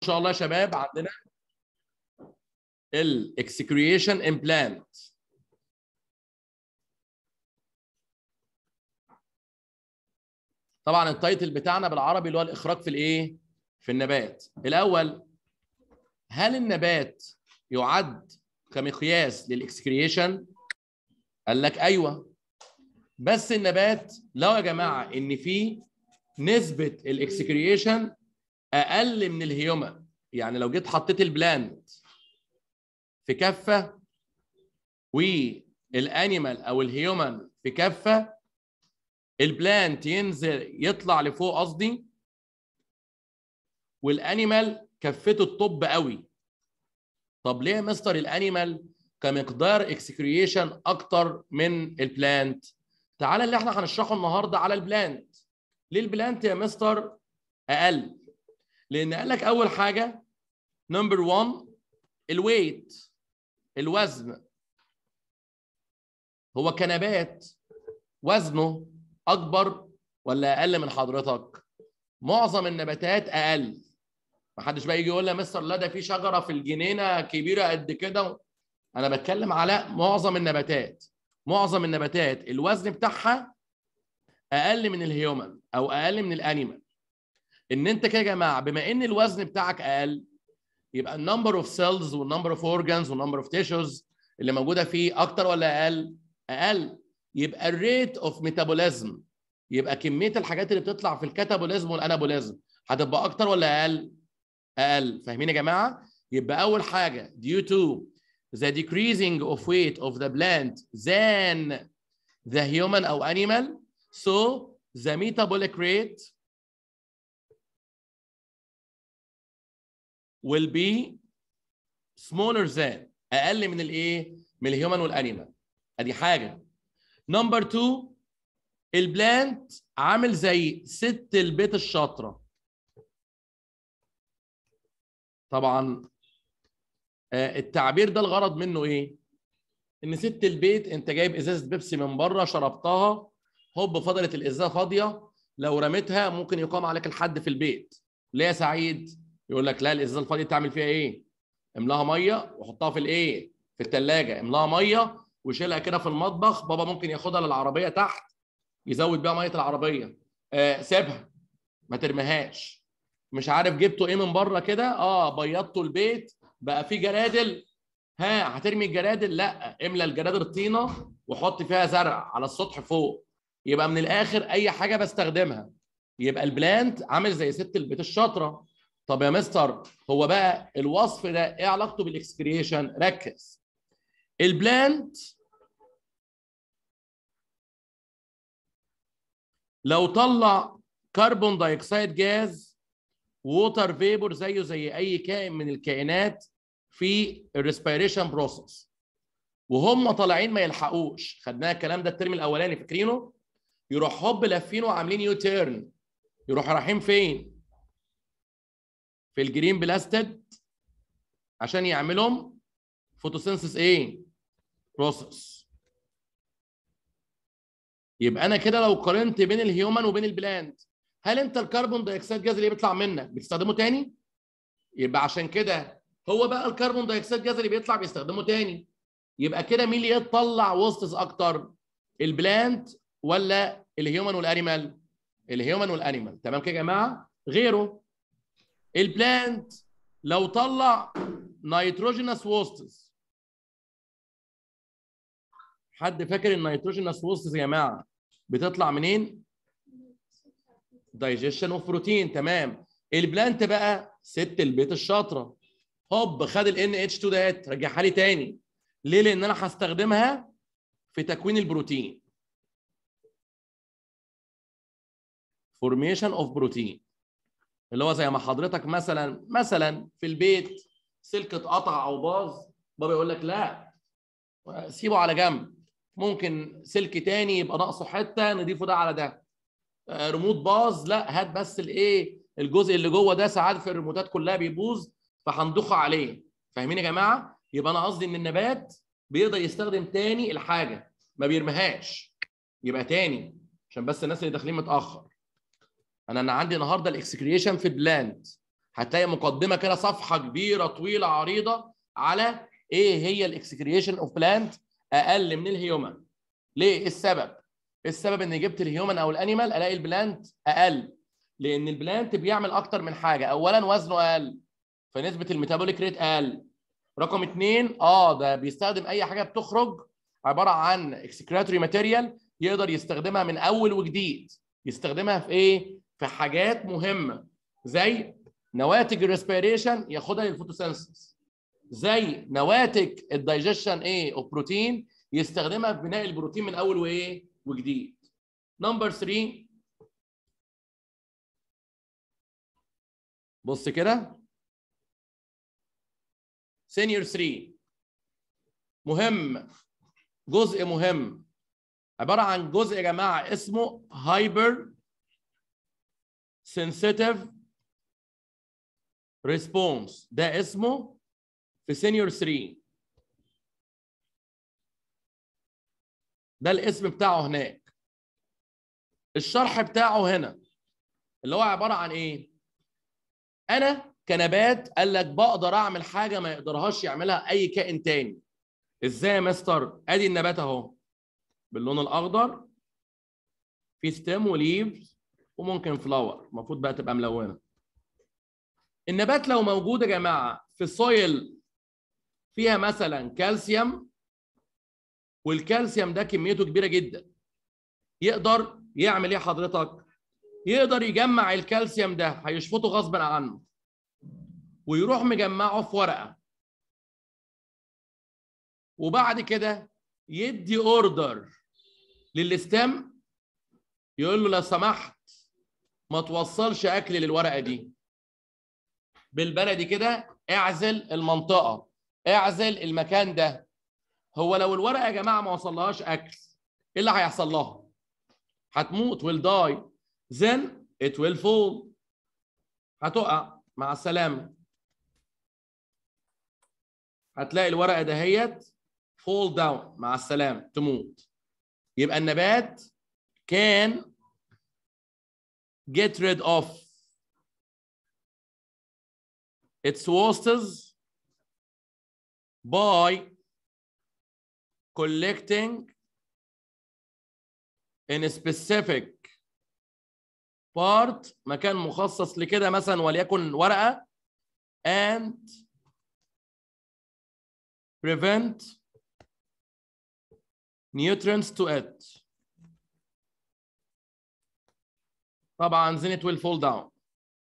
شاء الله يا شباب عندنا الاكسكريشن امبلانت طبعا التايتل بتاعنا بالعربي اللي هو الاخراج في الايه في النبات الاول هل النبات يعد كمقياس للاكسكريشن قال لك ايوه بس النبات لو يا جماعه ان في نسبه الاكسكريشن اقل من الهيومن يعني لو جيت حطيت البلانت في كفه والانيمال او الهيومن في كفه البلانت ينزل يطلع لفوق قصدي والانيمال كفته الطب قوي طب ليه يا مستر الانيمال كمقدار اكسكريشن اكتر من البلانت تعالى اللي احنا هنشرحه النهارده على البلانت ليه البلانت يا مستر اقل لان قال لك اول حاجه نمبر 1 الويت الوزن هو كنبات وزنه اكبر ولا اقل من حضرتك معظم النباتات اقل ما حدش بقى يجي يقول لي يا مستر لا ده في شجره في الجنينه كبيره قد كده انا بتكلم على معظم النباتات معظم النباتات الوزن بتاعها اقل من الهيومن او اقل من الانيمال ان انت كده يا جماعه بما ان الوزن بتاعك اقل يبقى النمبر اوف سيلز والنمبر اوف اورجانز والنمبر اوف تيشوز اللي موجوده فيه اكتر ولا اقل اقل يبقى الريت اوف ميتابوليزم يبقى كميه الحاجات اللي بتطلع في الكاتابوليزم والانابوليزم هتبقى اكتر ولا اقل اقل فاهمين يا جماعه يبقى اول حاجه due to the decreasing of weight of the plant than the human او animal so the metabolic rate will be smaller than اقل من الايه من الهيومن والانيمال ادي حاجه نمبر 2 البلانت عامل زي ست البيت الشاطره طبعا التعبير ده الغرض منه ايه ان ست البيت انت جايب ازازه بيبسي من بره شربتها هوب فضلت الازازه فاضيه لو رميتها ممكن يقام عليك الحد في البيت ليه يا سعيد يقول لك لا الازازه الفاضيه تعمل فيها ايه املاها ميه وحطها في الايه في الثلاجه املاها ميه وشيلها كده في المطبخ بابا ممكن ياخدها للعربيه تحت يزود بيها ميه العربيه آه سيبها ما ترميهاش مش عارف جبته ايه من بره كده اه بيضته البيت بقى فيه جرادل ها هترمي الجرادل لا املى الجرادل طينه وحط فيها زرع على السطح فوق يبقى من الاخر اي حاجه بستخدمها يبقى البلانت عامل زي ست البيت الشاطره طب يا مستر هو بقى الوصف ده ايه علاقته بالاكسكريشن ركز البلانت لو طلع كربون دايوكسيد جاز ووتر فيبور زيه زي اي كائن من الكائنات في الريسبيريشن بروسيس وهم طالعين ما يلحقوش خدناها الكلام ده الترم الاولاني فاكرينه يروح هوب لافين وعاملين يو تيرن يروح رايحين فين في الجرين بلاستيد عشان يعملهم فوتوسينثيس ايه بروسيس يبقى انا كده لو قارنت بين الهيومن وبين البلانت هل انت الكربون دايوكسيد جاز اللي بيطلع منك بتستخدمه تاني يبقى عشان كده هو بقى الكربون دايوكسيد جاز اللي بيطلع بيستخدمه تاني يبقى كده مين اللي يطلع وسطس اكتر البلانت ولا الهيومن والانيمال الهيومن والانيمال تمام كده يا جماعه غيره البلانت لو طلع نيتروجينس ووستس حد فاكر النيتروجينس ووستس يا جماعه بتطلع منين دايجيشن اوف بروتين تمام البلانت بقى ست البيت الشاطره هوب خد ال NH2 ديت رجعها لي تاني ليه لان انا هستخدمها في تكوين البروتين فورميشن اوف بروتين اللي هو زي ما حضرتك مثلا مثلا في البيت سلك اتقطع او باظ بابا يقول لك لا سيبه على جنب ممكن سلك تاني يبقى ناقصه حته نضيفه ده على ده ريموت باظ لا هات بس الايه الجزء اللي جوه ده ساعات في الريموتات كلها بيبوظ فهنضخه عليه فاهمين يا جماعه يبقى انا قصدي ان النبات بيقدر يستخدم تاني الحاجه ما بيرميهاش يبقى تاني عشان بس الناس اللي داخلين متاخر انا انا عندي النهارده الاكسكريشن في البلانت هتلاقي مقدمه كده صفحه كبيره طويله عريضه على ايه هي الاكسكريشن اوف بلانت اقل من الهيومن ليه ايه السبب السبب ان جبت الهيومن او الانيمال الاقي البلانت اقل لان البلانت بيعمل اكتر من حاجه اولا وزنه اقل فنسبه الميتابوليك ريت اقل رقم اثنين اه ده بيستخدم اي حاجه بتخرج عباره عن اكسكريتوري ماتيريال يقدر يستخدمها من اول وجديد يستخدمها في ايه في حاجات مهمه زي نواتج الريسبيريشن ياخدها للفوتوسينثيسيس زي نواتج الدايجيشن ايه اوف بروتين يستخدمها في بناء البروتين من اول وايه وجديد نمبر 3 بص كده سينيور 3 مهم جزء مهم عباره عن جزء يا جماعه اسمه هايبر سنسيتيف ريسبونس ده اسمه في سينيور 3 ده الاسم بتاعه هناك الشرح بتاعه هنا اللي هو عباره عن ايه انا كنبات قال لك بقدر اعمل حاجه ما يقدرهاش يعملها اي كائن تاني ازاي يا مستر ادي النبات اهو باللون الاخضر في ستيم وليفز وممكن فلاور المفروض بقى تبقى ملونه النبات لو موجود يا جماعه في سويل فيها مثلا كالسيوم والكالسيوم ده كميته كبيره جدا يقدر يعمل ايه حضرتك يقدر يجمع الكالسيوم ده هيشفطه غصبا عنه ويروح مجمعه في ورقه وبعد كده يدي اوردر للستام يقول له لو سمحت ما توصلش اكل للورقه دي بالبلدي كده اعزل المنطقه اعزل المكان ده هو لو الورقه يا جماعه ما وصلهاش اكل ايه اللي هيحصل لها هتموت will die then it will fall هتقع مع السلامه هتلاقي الورقه دهيت fall down مع السلامه تموت يبقى النبات can get rid of its wastes by collecting in a specific part مكان مخصص لكده مثلا وليكن ورقه and prevent nutrients to it طبعا then it will fall down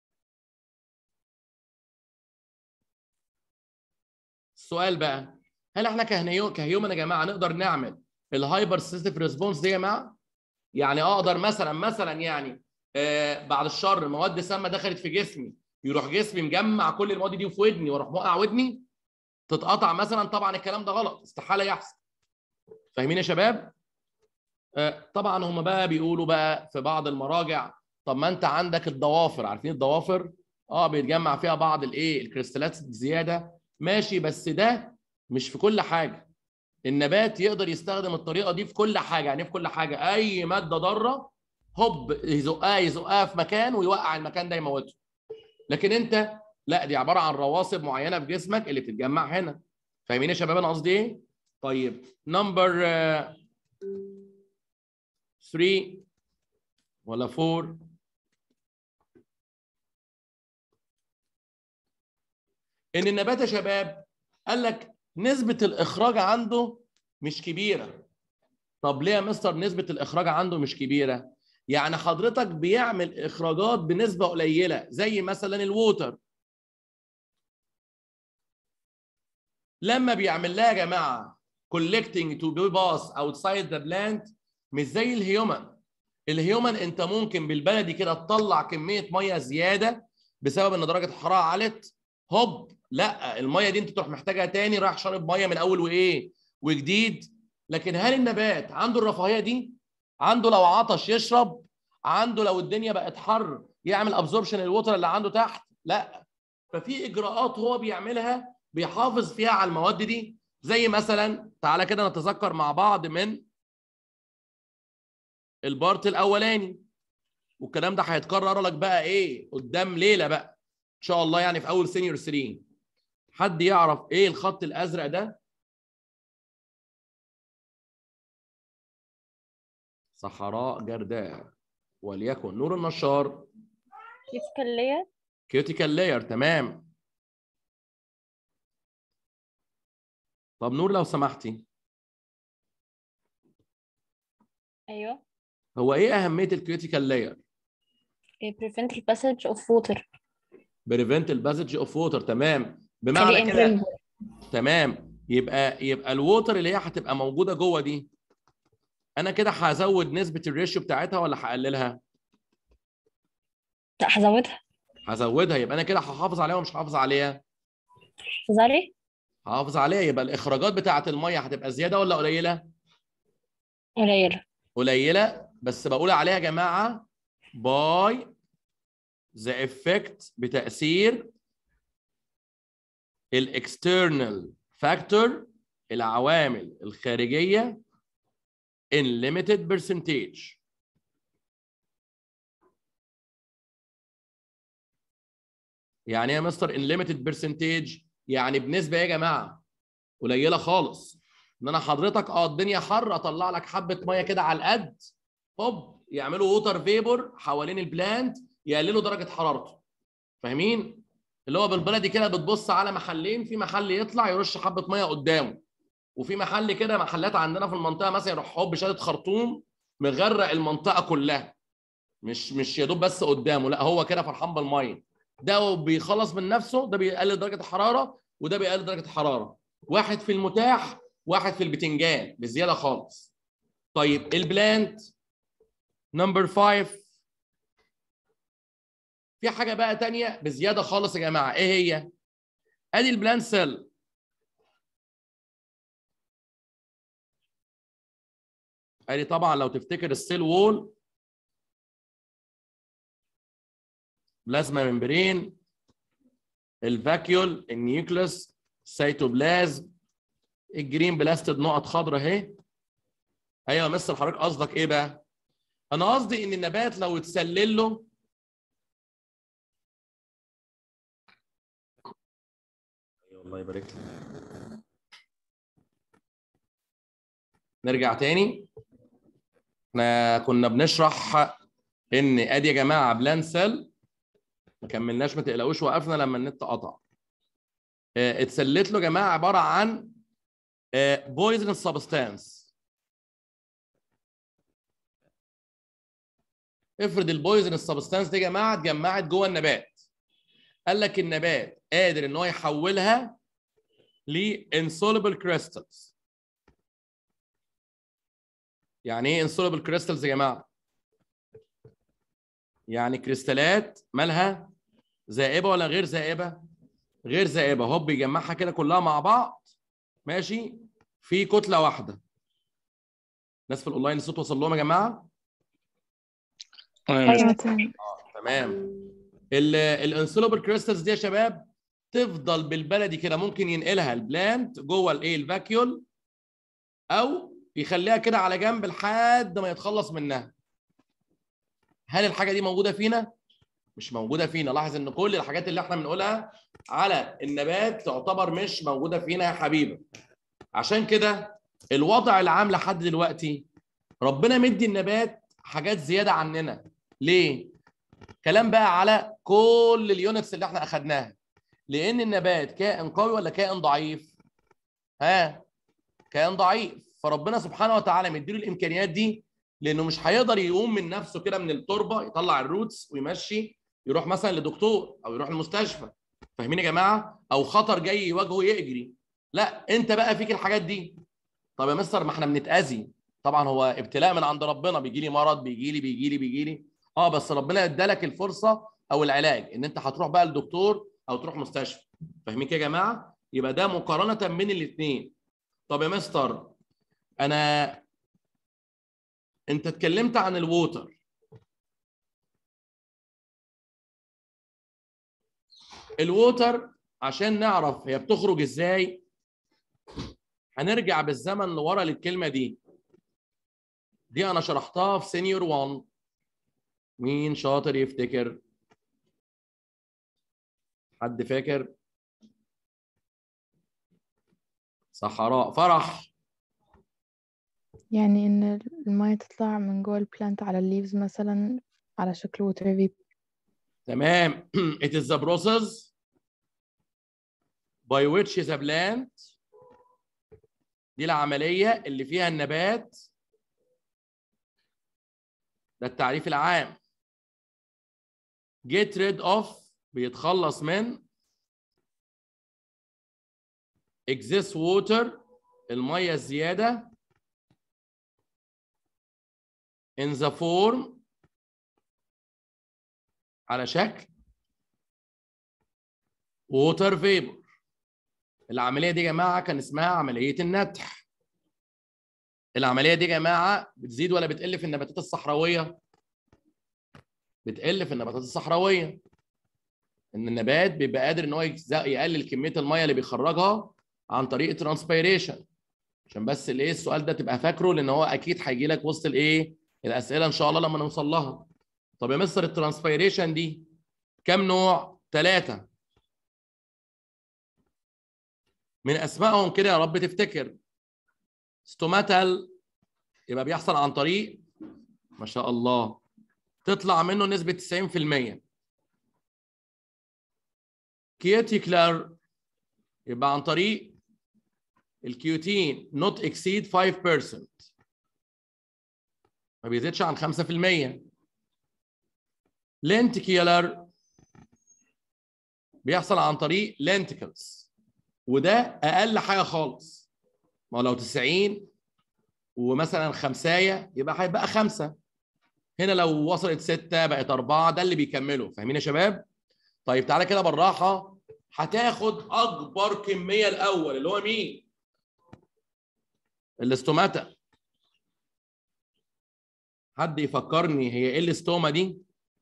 السؤال بقى هل احنا كهنيو كهيومن يا جماعه نقدر نعمل الهايبر سيستيف ريسبونس دي يا جماعه يعني اقدر مثلا مثلا يعني آه بعد الشر مواد سامه دخلت في جسمي يروح جسمي مجمع كل المواد دي في ودني واروح موقع ودني تتقطع مثلا طبعا الكلام ده غلط استحاله يحصل فاهمين يا شباب آه طبعا هم بقى بيقولوا بقى في بعض المراجع طب ما انت عندك الضوافر عارفين الضوافر اه بيتجمع فيها بعض الايه الكريستالات زياده ماشي بس ده مش في كل حاجه النبات يقدر يستخدم الطريقه دي في كل حاجه يعني في كل حاجه اي ماده ضاره هوب يزقها يزقها في مكان ويوقع المكان ده يموته لكن انت لا دي عباره عن رواسب معينه في جسمك اللي بتتجمع هنا فاهمين يا شباب انا قصدي ايه طيب نمبر 3 ولا 4 ان النبات يا شباب قال لك نسبه الاخراج عنده مش كبيره طب ليه يا مستر نسبه الاخراج عنده مش كبيره يعني حضرتك بيعمل اخراجات بنسبه قليله زي مثلا الووتر لما بيعمل لها يا جماعه collecting to be pass outside the plant مش زي الهيومن الهيومن انت ممكن بالبلدي كده تطلع كميه ميه زياده بسبب ان درجه الحراره علت هوب لا الميه دي انت تروح محتاجها تاني رايح شارب ميه من اول وايه وجديد لكن هل النبات عنده الرفاهيه دي عنده لو عطش يشرب عنده لو الدنيا بقت حر يعمل ابزوربشن الوتر اللي عنده تحت لا ففي اجراءات هو بيعملها بيحافظ فيها على المواد دي زي مثلا تعالى كده نتذكر مع بعض من البارت الاولاني والكلام ده هيتكرر لك بقى ايه قدام ليله بقى ان شاء الله يعني في اول سينيور 3 حد يعرف ايه الخط الازرق ده صحراء جرداء وليكن نور النشار كيتيكال لاير كيوتيكال لاير تمام طب نور لو سمحتي ايوه هو ايه اهميه الكيوتيكال لاير إيه، prevent the passage of water بريفنت الباسج اوف ووتر تمام خلي بمعنى كده invisible. تمام يبقى يبقى الووتر اللي هي هتبقى موجوده جوه دي انا كده هزود نسبه الريشيو بتاعتها ولا هقللها لا هزودها هزودها يبقى انا كده هحافظ عليها ومش هحافظ عليها تزاري هحافظ عليها يبقى الاخراجات بتاعه الميه هتبقى زياده ولا قليله قليلة قليله بس بقول عليها يا جماعه باي ذا افكت بتاثير الاكسترنال فاكتور العوامل الخارجيه in limited percentage يعني ايه يا مستر in limited percentage يعني بنسبه إيه يا جماعه قليله خالص ان انا حضرتك اه الدنيا حر اطلع لك حبه ميه كده على القد هوب يعملوا ووتر فيبور حوالين البلانت يقللوا درجه حرارته فاهمين اللي هو بالبلدي كده بتبص على محلين في محل يطلع يرش حبه ميه قدامه وفي محل كده محلات عندنا في المنطقه مثلا يروح هوب شادد خرطوم مغرق المنطقه كلها مش مش يا دوب بس قدامه لا هو كده فرحان بالميه ده بيخلص من نفسه ده بيقلل درجه الحراره وده بيقلل درجه الحراره واحد في المتاح واحد في البتنجان بزياده خالص طيب البلانت نمبر 5 في حاجه بقى تانية بزياده خالص يا جماعه ايه هي ادي البلانت سيل ادي طبعا لو تفتكر السيل وول بلازما ممبرين الفاكيول النيوكليوس سيتوبلازم الجرين بلاستيد نقط خضراء اهي ايوه يا مستر حضرتك قصدك ايه بقى انا قصدي ان النبات لو اتسلل له ايوه الله يبارك لك نرجع تاني احنا كنا بنشرح ان ادي يا جماعه بلان سيل ما كملناش ما تقلقوش وقفنا لما النت قطع اه، اتسلت له يا جماعه عباره عن بويزن سبستانس افرض البويزن السبستانس دي يا جماعه اتجمعت جوه النبات قال لك النبات قادر ان هو يحولها لانسولبل كريستالز يعني ايه انسولبل كريستالز يا جماعه يعني كريستالات مالها زائبه ولا غير زائبه غير زائبه هوب يجمعها كده كلها مع بعض ماشي في كتله واحده ناس في الاونلاين الصوت وصل لهم يا جماعه أيوة. تمام الانسولبل كريستالز دي يا شباب تفضل بالبلدي كده ممكن ينقلها البلانت جوه الايه الفاكيول او يخليها كده على جنب لحد ما يتخلص منها هل الحاجه دي موجوده فينا مش موجوده فينا لاحظ ان كل الحاجات اللي احنا بنقولها على النبات تعتبر مش موجوده فينا يا حبيبي عشان كده الوضع العام لحد دلوقتي ربنا مدي النبات حاجات زياده عننا ليه كلام بقى على كل اليونتس اللي احنا اخدناها لان النبات كائن قوي ولا كائن ضعيف ها كائن ضعيف فربنا سبحانه وتعالى مديله الامكانيات دي لانه مش هيقدر يقوم من نفسه كده من التربه يطلع الروتس ويمشي يروح مثلا لدكتور او يروح المستشفى فاهمين يا جماعه او خطر جاي يواجهه يجري لا انت بقى فيك الحاجات دي طب يا مستر ما احنا بنتاذي طبعا هو ابتلاء من عند ربنا بيجي لي مرض بيجي لي بيجي لي بيجي لي اه بس ربنا ادالك الفرصه او العلاج ان انت هتروح بقى للدكتور او تروح مستشفى فاهمين كده يا جماعه يبقى ده مقارنه بين الاثنين طب يا مستر انا انت اتكلمت عن الووتر الووتر عشان نعرف هي بتخرج ازاي هنرجع بالزمن لورا للكلمه دي دي انا شرحتها في سينيور 1 مين شاطر يفتكر حد فاكر صحراء فرح يعني إن المية تطلع من جوه البلانت على الليفز مثلا على شكل ووتر فيب تمام it is the process by which the plant دي العملية اللي فيها النبات ده التعريف العام get rid of بيتخلص من excess water المية الزيادة in the form على شكل water vapor العملية دي يا جماعة كان اسمها عملية النتح العملية دي يا جماعة بتزيد ولا بتقل في النباتات الصحراوية؟ بتقل في النباتات الصحراوية ان النبات بيبقى قادر ان هو يجز- يقلل كميه الميه اللي بيخرجها عن طريق ترانسبيريشن عشان بس الايه السؤال ده تبقى فاكره لان هو اكيد هيجي لك وسط الايه الاسئله ان شاء الله لما نوصل لها طب يا مستر الترانسبيريشن دي كام نوع ثلاثه من اسمائهم كده يا رب تفتكر ستوماتال يبقى بيحصل عن طريق ما شاء الله تطلع منه نسبه 90% كيوتيكلر يبقى عن طريق الكيوتين not exceed 5% ما بيزيدش عن 5% لينتيكيولر بيحصل عن طريق لينتيكلز وده اقل حاجه خالص ما هو لو 90 ومثلا خمسايه يبقى هيبقى خمسه هنا لو وصلت سته بقت اربعه ده اللي بيكملوا فاهمين يا شباب؟ طيب تعالى كده بالراحه هتاخد اكبر كميه الاول اللي هو مين؟ الاستوماتا حد يفكرني هي ايه الاستوما دي؟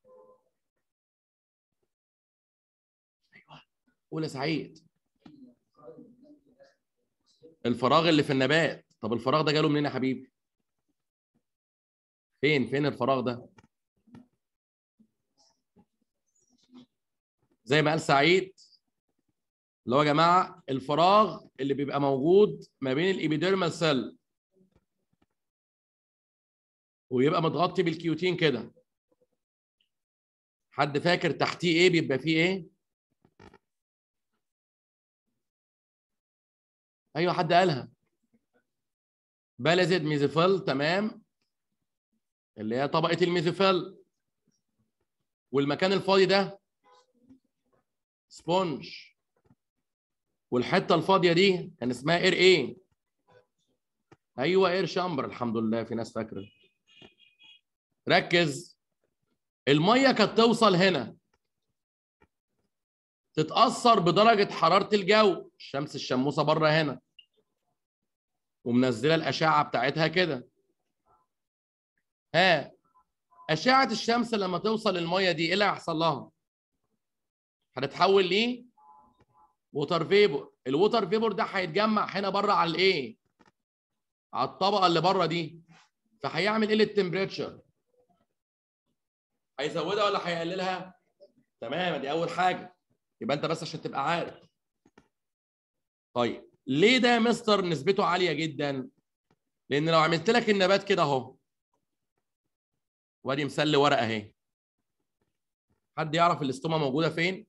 ايوه قول يا سعيد الفراغ اللي في النبات طب الفراغ ده جاله منين يا حبيبي؟ فين فين الفراغ ده؟ زي ما قال سعيد اللي هو يا جماعه الفراغ اللي بيبقى موجود ما بين الابيديرمال سيل ويبقى متغطي بالكيوتين كده حد فاكر تحتيه ايه بيبقى فيه ايه ايوه حد قالها بلزد ميزوفيل تمام اللي هي طبقه الميزوفيل والمكان الفاضي ده سبونج والحته الفاضيه دي كان اسمها اير ايه ايوه اير شامبر الحمد لله في ناس فاكره ركز الميه كانت توصل هنا تتاثر بدرجه حراره الجو الشمس الشموسه بره هنا ومنزله الاشعه بتاعتها كده ها اشعه الشمس لما توصل للميه دي ايه اللي هيحصل لها هتتحول ليه ووتر فيبور الووتر فيبور ده هيتجمع هنا بره على الايه على الطبقه اللي بره دي فهيعمل ايه للتمبريتشر هيزودها ولا هيقللها تمام دي اول حاجه يبقى انت بس عشان تبقى عارف طيب ليه ده يا مستر نسبته عاليه جدا لان لو عملت لك النبات كده اهو وادي مسل ورقه اهي حد يعرف الاستوما موجوده فين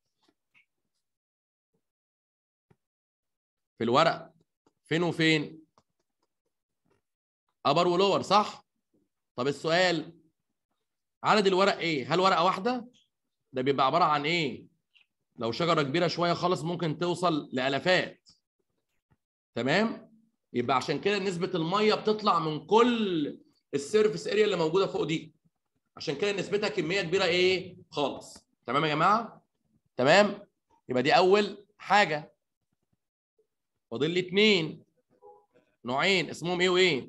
في الورق فين وفين ابر ولور صح طب السؤال عدد الورق ايه هل ورقه واحده ده بيبقى عباره عن ايه لو شجره كبيره شويه خالص ممكن توصل لالافات تمام يبقى عشان كده نسبه الميه بتطلع من كل السيرفيس اريا اللي موجوده فوق دي عشان كده نسبتها كميه كبيره ايه خالص تمام يا جماعه تمام يبقى دي اول حاجه فاضل لي اثنين نوعين اسمهم ايه وايه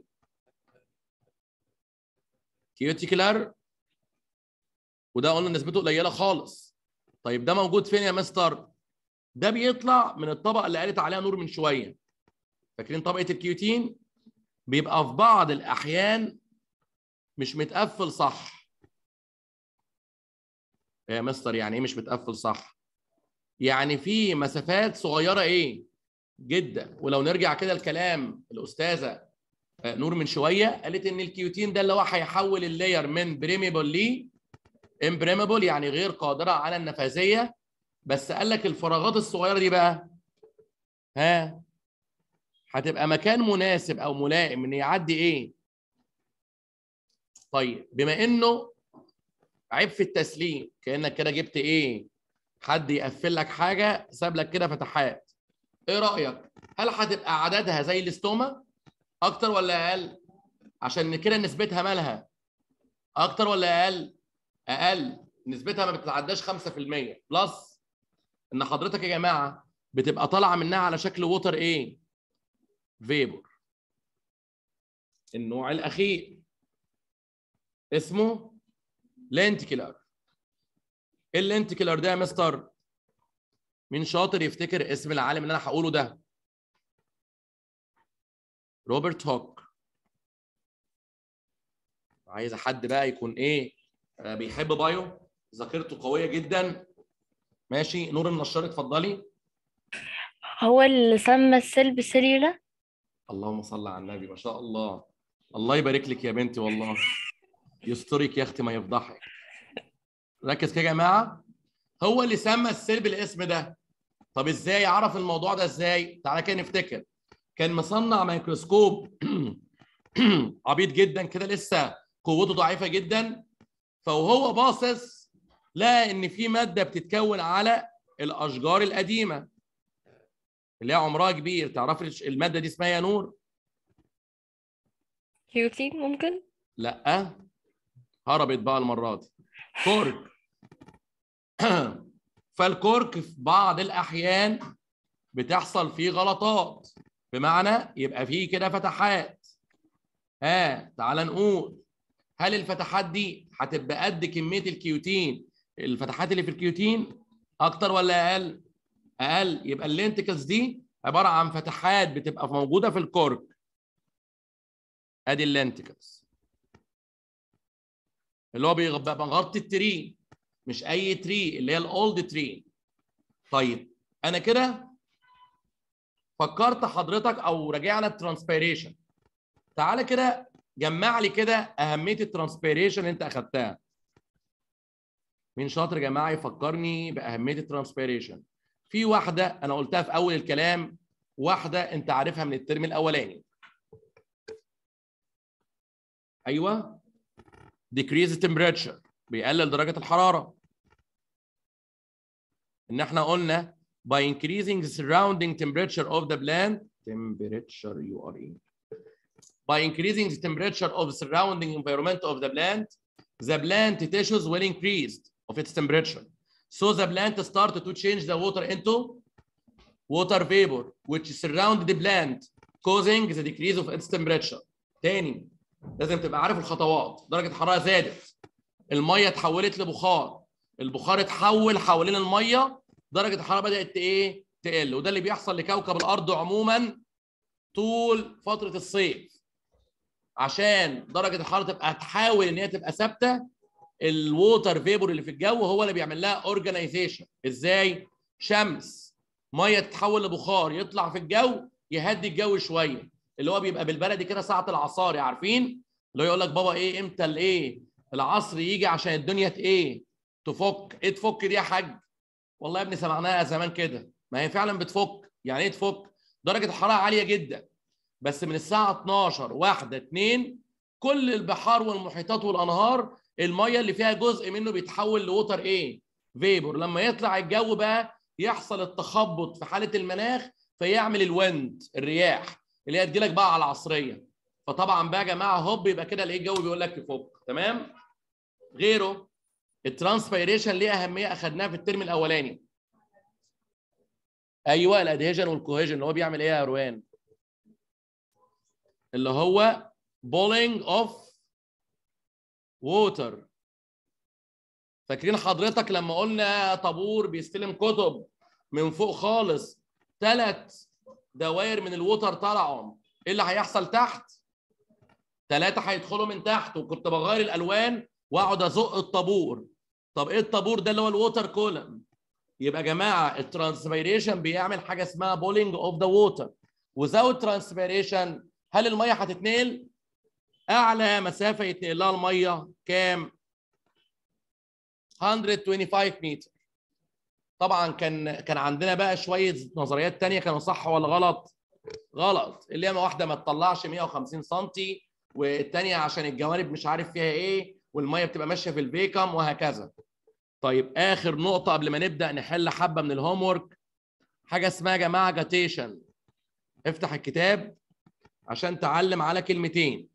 كيوتيكلر وده قلنا نسبته قليله خالص طيب ده موجود فين يا مستر ده بيطلع من الطبقه اللي قالت عليها نور من شويه فاكرين طبقه الكيوتين بيبقى في بعض الاحيان مش متقفل صح يا مستر يعني ايه مش متقفل صح يعني في مسافات صغيره ايه جدا ولو نرجع كده الكلام الاستاذه آه، نور من شويه قالت ان الكيوتين ده اللي هو هيحول اللاير من بريميبل لي امبريمبل يعني غير قادره على النفاذيه بس قال لك الفراغات الصغيره دي بقى ها هتبقى مكان مناسب او ملائم ان يعدي ايه طيب بما انه عيب في التسليم كانك كده جبت ايه حد يقفل لك حاجه ساب لك كده فتحات ايه رايك هل هتبقى عددها زي الاستوما اكتر ولا اقل عشان كده نسبتها مالها اكتر ولا اقل اقل نسبتها ما بتتعداش 5% بلس ان حضرتك يا جماعه بتبقى طالعه منها على شكل ووتر ايه فيبور النوع الاخير اسمه لينتيكولار ايه اللينتيكولار ده يا مستر مين شاطر يفتكر اسم العالم اللي انا هقوله ده روبرت هوك عايز حد بقى يكون ايه آه، بيحب بايو ذاكرته قويه جدا ماشي نور النشار اتفضلي هو اللي سمى السلب سيلولا اللهم صل على النبي ما شاء الله الله يبارك لك يا بنتي والله يسترك يا اختي ما يفضحك ركز كده يا جماعه هو اللي سمى السيل بالاسم ده طب ازاي عرف الموضوع ده ازاي تعالى كده نفتكر كان مصنع ميكروسكوب عبيط جدا كده لسه قوته ضعيفه جدا فوهو باصص لقى ان في ماده بتتكون على الاشجار القديمه اللي هي عمرها كبير تعرفي الماده دي اسمها يا نور كيوتين ممكن لا هربت بقى المره دي كورك فالكورك في بعض الاحيان بتحصل فيه غلطات بمعنى يبقى فيه كده فتحات ها تعال نقول هل الفتحات دي هتبقى قد كميه الكيوتين الفتحات اللي في الكيوتين اكتر ولا اقل اقل يبقى اللينتكلز دي عباره عن فتحات بتبقى موجوده في الكورك ادي اللينتكلز اللي هو بيبقى مغطي التري مش اي تري اللي هي الاولد تري طيب انا كده فكرت حضرتك او راجعنا الترانسبيريشن تعالى كده جمع لي كده اهميه الترانسبيريشن اللي انت اخدتها مين شاطر يا جماعه يفكرني باهميه الترانسبيريشن في واحده انا قلتها في اول الكلام واحده انت عارفها من الترم الاولاني ايوه decrease temperature بيقلل درجه الحراره ان احنا قلنا by increasing the surrounding temperature of the plant temperature you are in by increasing the temperature of the surrounding environment of the plant the plant tissues will increase of its temperature so the plant start to change the water into water vapor which surround the plant causing the decrease of its temperature تاني لازم تبقى عارف الخطوات درجه الحراره زادت الميه اتحولت لبخار البخار اتحول حوالين الميه درجه الحراره بدات ايه تقل وده اللي بيحصل لكوكب الارض عموما طول فتره الصيف عشان درجه الحراره تبقى تحاول ان هي تبقى ثابته الووتر فيبور اللي في الجو هو اللي بيعمل لها اورجانيزيشن ازاي شمس ميه تتحول لبخار يطلع في الجو يهدي الجو شويه اللي هو بيبقى بالبلدي كده ساعه العصاري عارفين اللي هو يقول لك بابا ايه امتى الايه العصر يجي عشان الدنيا ت- ايه تفك ايه تفك دي يا حاج والله يا ابني سمعناها زمان كده ما هي فعلا بتفك يعني ايه تفك درجه الحراره عاليه جدا بس من الساعه 12 واحدة 2 كل البحار والمحيطات والانهار الميه اللي فيها جزء منه بيتحول لوتر ايه فيبور لما يطلع الجو بقى يحصل التخبط في حاله المناخ فيعمل الويند الرياح اللي هي تجيلك بقى على العصريه فطبعا بقى يا جماعه هوب يبقى كده الاقي الجو بيقول لك يفك تمام غيره الترانسبيريشن ليه اهميه اخدناها في الترم الاولاني ايوه الادهيجن والكوهيجن اللي هو بيعمل ايه يا روان اللي هو بولينج اوف ووتر فاكرين حضرتك لما قلنا طابور بيستلم كتب من فوق خالص ثلاث دوائر من الووتر طلعوا ايه اللي هيحصل تحت ثلاثه هيدخلوا من تحت وكنت بغير الالوان واقعد ازق الطابور طب ايه الطابور ده اللي هو الووتر كولم يبقى يا جماعه الترانسبيريشن بيعمل حاجه اسمها بولينج اوف ذا ووتر وزود ترانسبيريشن هل الميه هتتنقل اعلى مسافه يتنقل لها الميه كام 125 متر طبعا كان كان عندنا بقى شويه نظريات تانية كانوا صح ولا غلط غلط اللي هي واحده ما تطلعش 150 سم والتانية عشان الجوانب مش عارف فيها ايه والميه بتبقى ماشيه في الفيكم وهكذا طيب اخر نقطه قبل ما نبدا نحل حبه من الهوم ورك حاجه اسمها يا جماعه جاتيشن افتح الكتاب عشان تعلم على كلمتين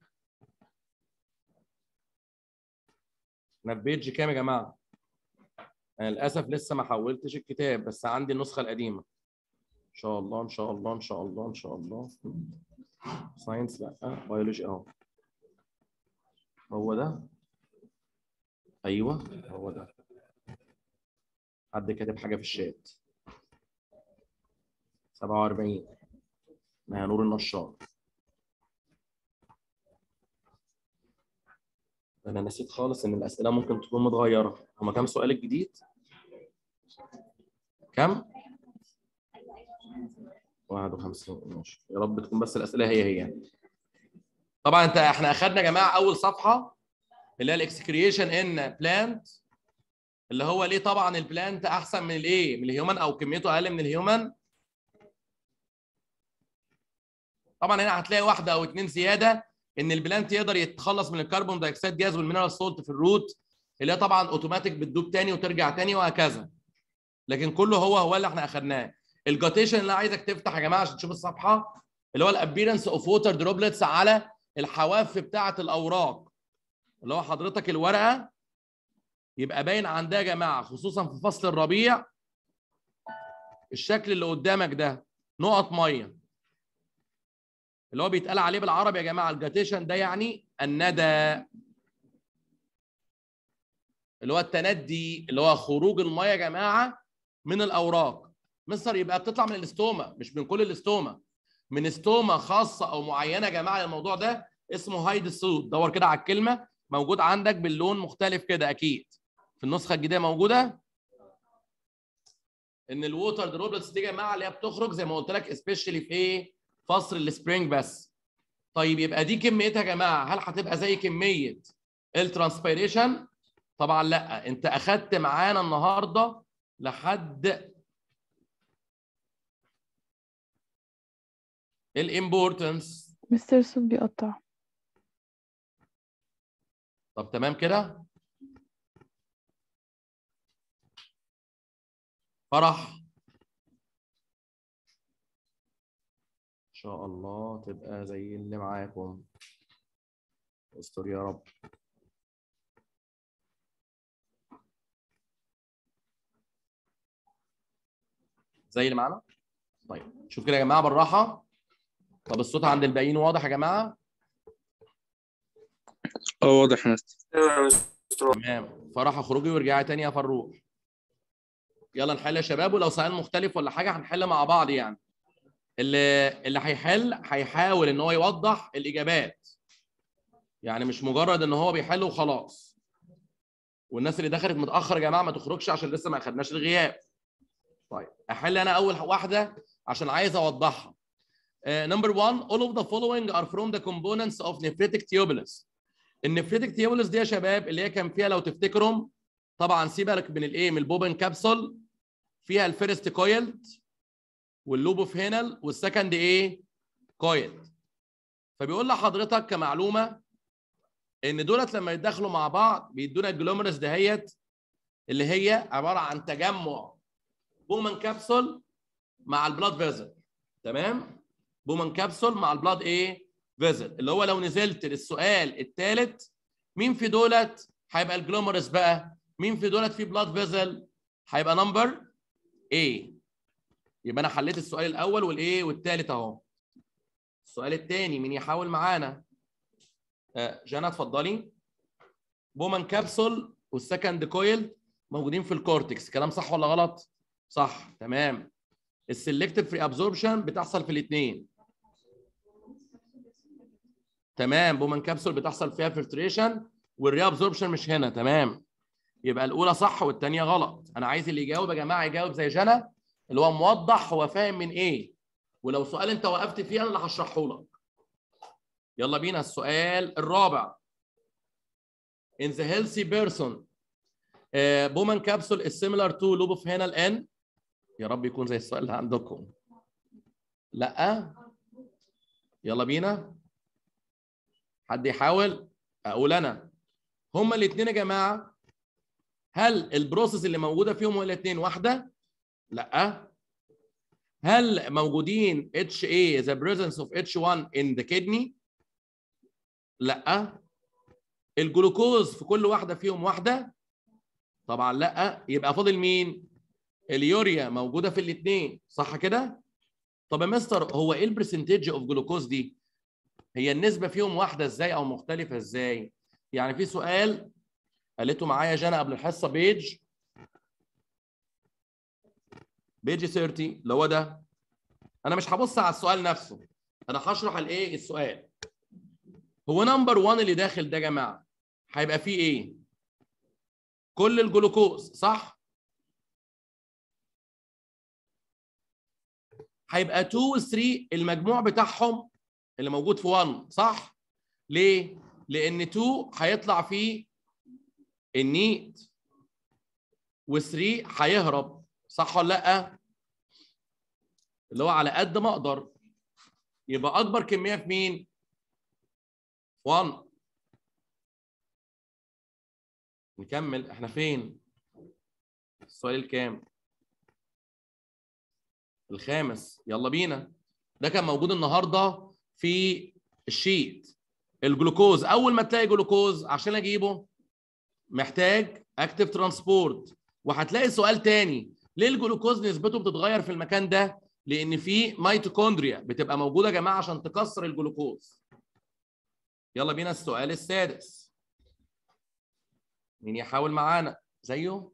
انا في بيج كام يا جماعه انا للاسف لسه ما حولتش الكتاب بس عندي النسخه القديمه ان شاء الله ان شاء الله ان شاء الله ان شاء الله ساينس لا بيولوجي اهو هو ده ايوه هو ده حد كاتب حاجه في الشات 47 مع نور النشار انا نسيت خالص ان الاسئله ممكن تكون متغيره هما كام سؤال الجديد كم 51 ماشي يا رب تكون بس الاسئله هي هي طبعا انت احنا اخدنا يا جماعه اول صفحه اللي هي الاكسكريشن ان بلانت اللي هو ليه طبعا البلانت احسن من الايه من الهيومن او كميته اقل من الهيومن طبعا هنا هتلاقي واحده او اتنين زياده ان البلانت يقدر يتخلص من الكربون دايوكسيد جاز والمينرال سولت في الروت اللي هي طبعا اوتوماتيك بتدوب تاني وترجع تاني وهكذا لكن كله هو هو اللي احنا اخدناه الجاتيشن اللي أنا عايزك تفتح يا جماعه عشان تشوف الصفحه اللي هو الابيرنس اوف ووتر دروبلتس على الحواف بتاعه الاوراق اللي هو حضرتك الورقه يبقى باين عندها يا جماعه خصوصا في فصل الربيع الشكل اللي قدامك ده نقط ميه اللي هو بيتقال عليه بالعربي يا جماعه الجاتيشن ده يعني الندى اللي هو التندي اللي هو خروج الميه يا جماعه من الاوراق مصر يبقى بتطلع من الاستوما مش من كل الاستوما من استوما خاصه او معينه يا جماعه الموضوع ده اسمه هايد الصوت دور كده على الكلمه موجود عندك باللون مختلف كده اكيد في النسخه الجديده موجوده ان الووتر دروبلتس دي يا جماعه اللي هي بتخرج زي ما قلت لك سبيشالي في ايه فصل السبرينج بس طيب يبقى دي كميتها يا جماعه هل هتبقى زي كميه الترانسبيريشن طبعا لا انت اخدت معانا النهارده لحد الامبورتنس مستر الصوت بيقطع طب تمام كده فرح ان شاء الله تبقى زي اللي معاكم استر يا رب زي اللي معانا طيب شوف كده يا جماعه بالراحه طب الصوت عند الباقيين واضح يا جماعه اه واضح يا مستر تمام فرح اخرجي وارجعي تاني يا فروح يلا نحل يا شباب ولو سؤال مختلف ولا حاجه هنحل مع بعض يعني اللي اللي هيحل هيحاول ان هو يوضح الاجابات يعني مش مجرد ان هو بيحل وخلاص والناس اللي دخلت متاخر يا جماعه ما تخرجش عشان لسه ما اخدناش الغياب طيب احل انا اول واحده عشان عايز اوضحها نمبر 1 all of the following are from the components of nephritic tubulus النفريتك تيبولس دي يا شباب اللي هي كان فيها لو تفتكروا طبعا سيبك من الايه من البوبن كابسول فيها الفيرست كويلد واللوب اوف هينل والسكند ايه كويلد فبيقول لحضرتك كمعلومه ان دولت لما يتداخلوا مع بعض بيدونا الجلوميرس دهيت اللي هي عباره عن تجمع بومن كابسول مع البلاد فيزل تمام بومن كابسول مع البلاد ايه فيزل اللي هو لو نزلت للسؤال الثالث مين في دولت هيبقى الجلوميرس بقى مين في دولت في بلاد فيزل هيبقى نمبر A يبقى انا حليت السؤال الاول والايه والثالث اهو السؤال الثاني مين يحاول معانا آه جانا اتفضلي بومان كابسول والسكند كويل موجودين في الكورتكس كلام صح ولا غلط صح تمام السلكتيف فري ابزوربشن بتحصل في الاثنين تمام بومان كابسول بتحصل فيها فلتريشن والري ابزوربشن مش هنا تمام يبقى الاولى صح والثانيه غلط انا عايز اللي يجاوب يا جماعه يجاوب زي جنى اللي هو موضح هو فاهم من ايه ولو سؤال انت وقفت فيه انا اللي هشرحه لك يلا بينا السؤال الرابع in the healthy person uh, Bowman capsule is similar to loop of Henel N يا رب يكون زي السؤال اللي عندكم لا يلا بينا حد يحاول اقول انا هما الاثنين يا جماعه هل البروسيس اللي موجوده فيهم هما الاثنين واحده لا هل موجودين HA the presence of H1 in the kidney لا الجلوكوز في كل واحده فيهم واحده طبعا لا يبقى فاضل مين اليوريا موجوده في الاثنين صح كده طب يا مستر هو ايه البرسنتج اوف جلوكوز دي هي النسبه فيهم واحده ازاي او مختلفه ازاي يعني في سؤال قالته معايا جانا قبل الحصه بيج بيج 30 اللي هو ده انا مش هبص على السؤال نفسه انا هشرح الايه السؤال هو نمبر 1 اللي داخل ده يا جماعه هيبقى فيه ايه كل الجلوكوز صح هيبقى 2 و 3 المجموع بتاعهم اللي موجود في 1 صح ليه لان 2 هيطلع فيه النيت و3 هيهرب صح ولا لا اللي هو على قد ما اقدر يبقى اكبر كميه في مين 1 نكمل احنا فين السؤال الكام الخامس يلا بينا ده كان موجود النهارده في الشيت الجلوكوز اول ما تلاقي جلوكوز عشان اجيبه محتاج اكتف ترانسبورت وهتلاقي سؤال تاني ليه الجلوكوز نسبته بتتغير في المكان ده لان في ميتوكوندريا بتبقى موجوده يا جماعه عشان تكسر الجلوكوز يلا بينا السؤال السادس مين يحاول معانا زيه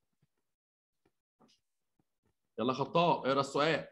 يلا خطاب اقرا السؤال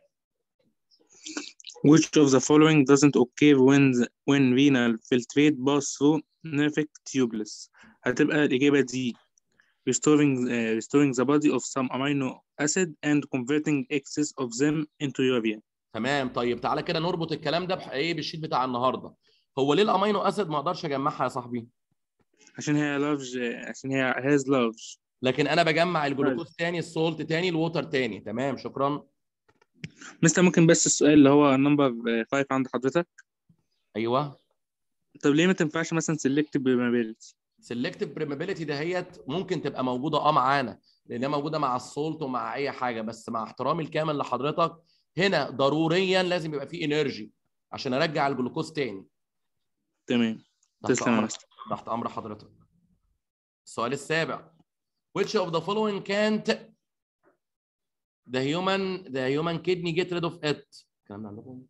Which of the following doesn't occur when the, when renal filtrate pass through nephric tubulus؟ هتبقى الإجابة دي restoring uh, restoring the body of some amino acid and converting excess of them into urea. تمام طيب تعالى كده نربط الكلام ده بايه بالشيت بتاع النهارده هو ليه الامينو اسيد ما اقدرش اجمعها يا صاحبي عشان هي large عشان هي has large لكن انا بجمع الجلوكوز تاني السولت تاني الووتر تاني تمام شكرا مستر ممكن بس السؤال اللي هو نمبر 5 عند حضرتك ايوه طب ليه ما تنفعش مثلا selective permeability؟ سيلكتيف بريمابيلتي دهيت ممكن تبقى موجوده اه معانا لانها موجوده مع السولت ومع اي حاجه بس مع احترامي الكامل لحضرتك هنا ضروريا لازم يبقى فيه انرجي عشان ارجع الجلوكوز تاني تمام تحت تسلم يا امر مستر تحت امر حضرتك السؤال السابع which of the following can't the human the human kidney get rid of it الكلام ده عندكم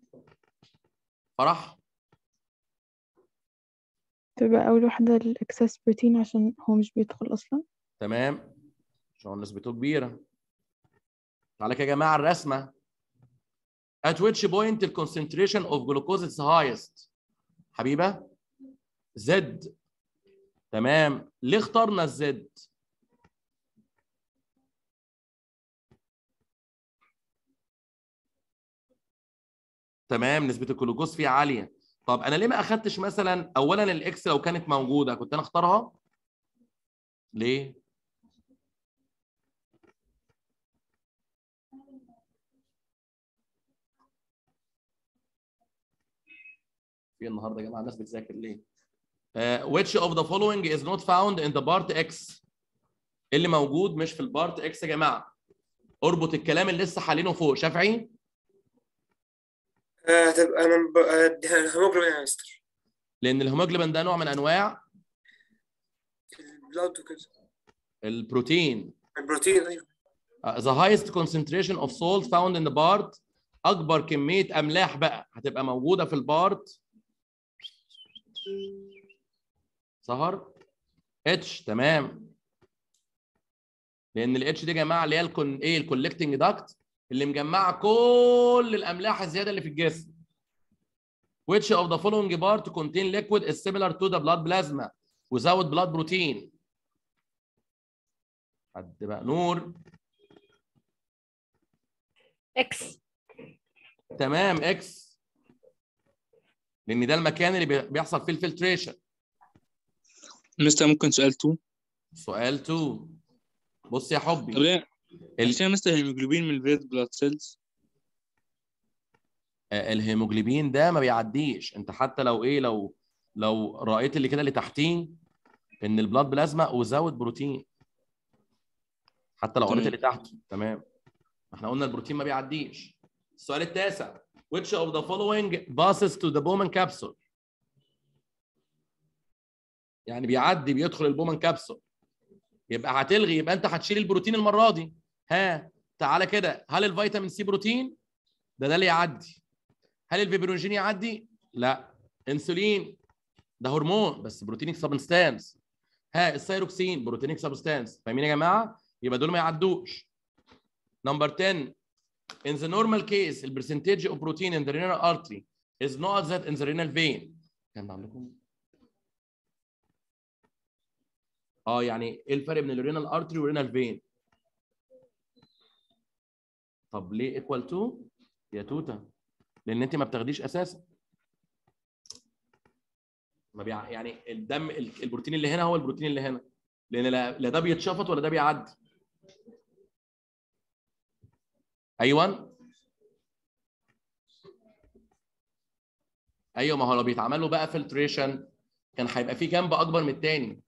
فرح تبقى أول واحدة الإكسس بروتين عشان هو مش بيدخل أصلا تمام عشان نسبته كبيره تعالى يا جماعه الرسمه at which point the concentration of glucose is highest حبيبه زد تمام ليه اخترنا الزد تمام نسبه الجلوكوز فيه عاليه طب انا ليه ما اخدتش مثلا اولا الاكس لو كانت موجوده كنت انا اختارها ليه في النهارده يا جماعه الناس بتذاكر ليه uh, which of the following is not found in the part x اللي موجود مش في البارت اكس يا جماعه اربط الكلام اللي لسه حالينه فوق شافعي آه، هتبقى نمب... آه، الهيموجلوبين يا مستر لان الهيموجلوبين ده نوع من انواع البلاد وكده البروتين البروتين ايوه Uh, the highest concentration of salt found in the part اكبر كميه املاح بقى هتبقى موجوده في البارت سهر اتش تمام لان الاتش دي يا جماعه اللي هي الكون ايه الكولكتنج داكت اللي مجمعه كل الاملاح الزياده اللي في الجسم which of the following part contain liquid is similar to the blood plasma without blood protein حد بقى نور اكس تمام اكس لان ده المكان اللي بي- بيحصل فيه الفلتريشن مستر ممكن سؤال 2 سؤال 2 بص يا طب حبي ليه ال- عشان مستر الهيموجلوبين من الريد بلاد سيلز آه، الهيموجلوبين ده ما بيعديش انت حتى لو ايه لو لو رأيت اللي كده اللي تحتيه ان البلاد بلازما وزود بروتين حتى لو قريت تمام. اللي تحته تمام احنا قلنا البروتين ما بيعديش السؤال التاسع which of the following passes to the Bowman capsule يعني بيعدي بيدخل البومان كابسول يبقى هتلغي يبقى انت هتشيل البروتين المره دي ها تعالى كده هل الفيتامين سي بروتين ده ده اللي يعدي هل الفيبروجين يعدي لا انسولين ده هرمون بس بروتينيك سبستانس ها الثيروكسين بروتينيك سبستانس فاهمين يا جماعه يبقى دول ما يعدوش نمبر 10 in the normal case the percentage of protein in the renal artery is not that in the renal vein كان عندكم اه يعني ايه الفرق بين الرينال ارتري والرينال فين طب ليه ايكوال تو يا توتا لان انت ما بتاخديش اساسا ما بيع... يعني الدم ال- البروتين اللي هنا هو البروتين اللي هنا لان لا, لا ده بيتشفط ولا ده بيعدي ايوه ايوه ما هو لو بيتعمل له بقى فلتريشن كان هيبقى في جنب اكبر من التاني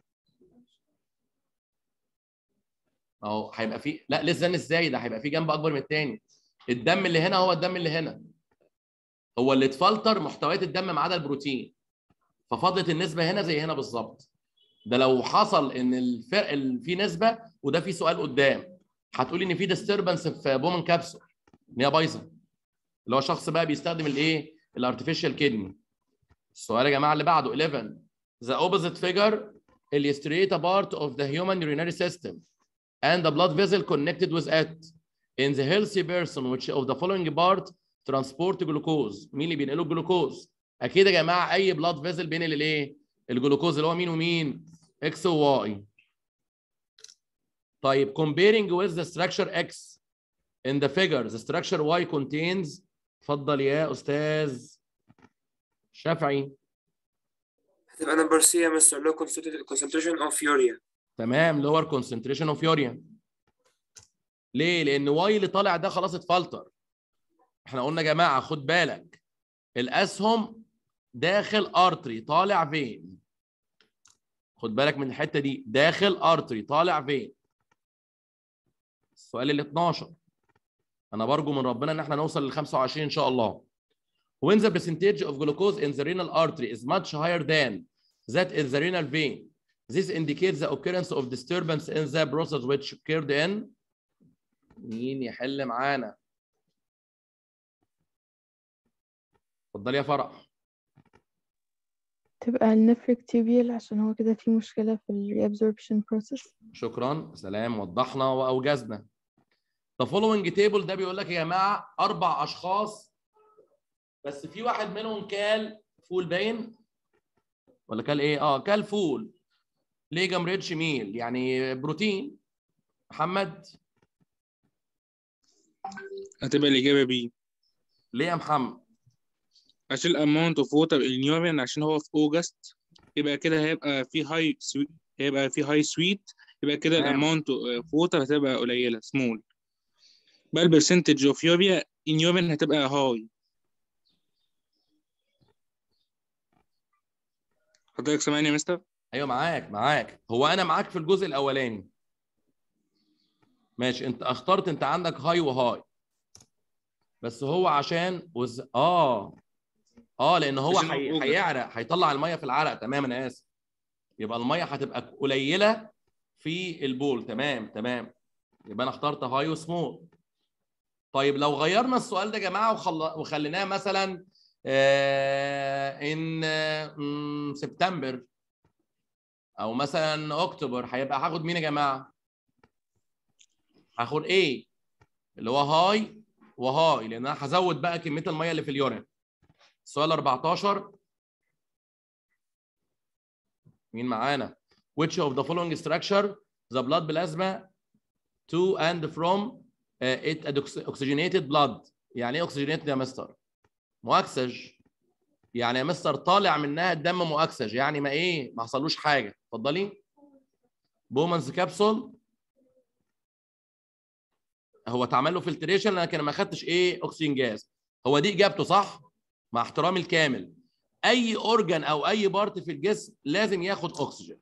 اهو هيبقى في لا لسه ازاي ده هيبقى في جنب اكبر من التاني الدم اللي هنا هو الدم اللي هنا هو اللي اتفلتر محتويات الدم ما عدا البروتين ففضلت النسبه هنا زي هنا بالظبط ده لو حصل ان الفرق ال- في نسبه وده في سؤال قدام هتقولي ان في ديستربنس في بومن كابسول ان هي بايظه اللي هو شخص بقى بيستخدم الايه الارتفيشال كدني السؤال يا جماعه اللي بعده 11 the opposite figure illustrate a part of the human urinary system and the blood vessel connected with it in the healthy person which of the following part transport glucose مين اللي بينقله الجلوكوز اكيد يا جماعه اي blood vessel بينقل الايه الجلوكوز اللي هو مين ومين اكس وواي طيب comparing with the structure x in the figure the structure y contains اتفضل يا استاذ شافعي هتبقى نمبر سي يا مستر اللي هو concentration of urea تمام lower concentration of urea ليه؟ لأن واي اللي طالع ده خلاص اتفلتر. احنا قلنا يا جماعة خد بالك الأسهم داخل ارتري طالع فين؟ خد بالك من الحتة دي داخل ارتري طالع فين؟ السؤال ال 12 أنا برجو من ربنا إن احنا نوصل لل 25 إن شاء الله. When the percentage of glucose in the renal artery is much higher than that in the renal vein, This indicates the occurrence of disturbance in the process which occurred in مين يحل معانا؟ اتفضلي يا فرح. تبقى النفريك تيبيال عشان هو كده في مشكلة في ال reabsorption process شكرا سلام وضحنا واوجزنا. The following table ده بيقول لك يا جماعه اربع اشخاص بس في واحد منهم كال فول باين ولا كال ايه؟ اه كال فول ليجام ريتش ميل يعني بروتين محمد هتبقى الإجابة بي ليه يا محمد؟ عشان الأماونت اوف ووتر النيورين عشان هو في أوجست يبقى كده هيبقى في هاي سويت هيبقى في هاي سويت يبقى كده تمام. الأماونت اوف ووتر هتبقى قليلة سمول بقى البرسنتج اوف يوريا النيورين هتبقى هاي حضرتك سامعني يا مستر؟ ايوه معاك معاك هو انا معاك في الجزء الاولاني ماشي انت اخترت انت عندك هاي وهاي بس هو عشان وز... اه اه لان هو عشان هو حي... أوجد. هيعرق هيطلع الميه في العرق تمام انا اسف يبقى الميه هتبقى قليله في البول تمام تمام يبقى انا اخترت هاي وسمول طيب لو غيرنا السؤال ده يا جماعه وخل... وخليناه مثلا آه ان آه سبتمبر او مثلا اكتوبر هيبقى هاخد مين يا جماعه هاخد ايه اللي هو هاي وهاي لان انا هزود بقى كميه الميه اللي في اليورين السؤال 14 مين معانا which of the following structure the blood plasma to and from uh, it oxygenated blood يعني ايه oxygenated يا مستر مؤكسج يعني يا مستر طالع منها الدم مؤكسج يعني ما ايه ما حصلوش حاجه اتفضلي بومانز كابسول هو اتعمل له فلتريشن لكن ما خدتش ايه اكسجين جاز هو دي اجابته صح مع احترامي الكامل اي اورجان او اي بارت في الجسم لازم ياخد اكسجين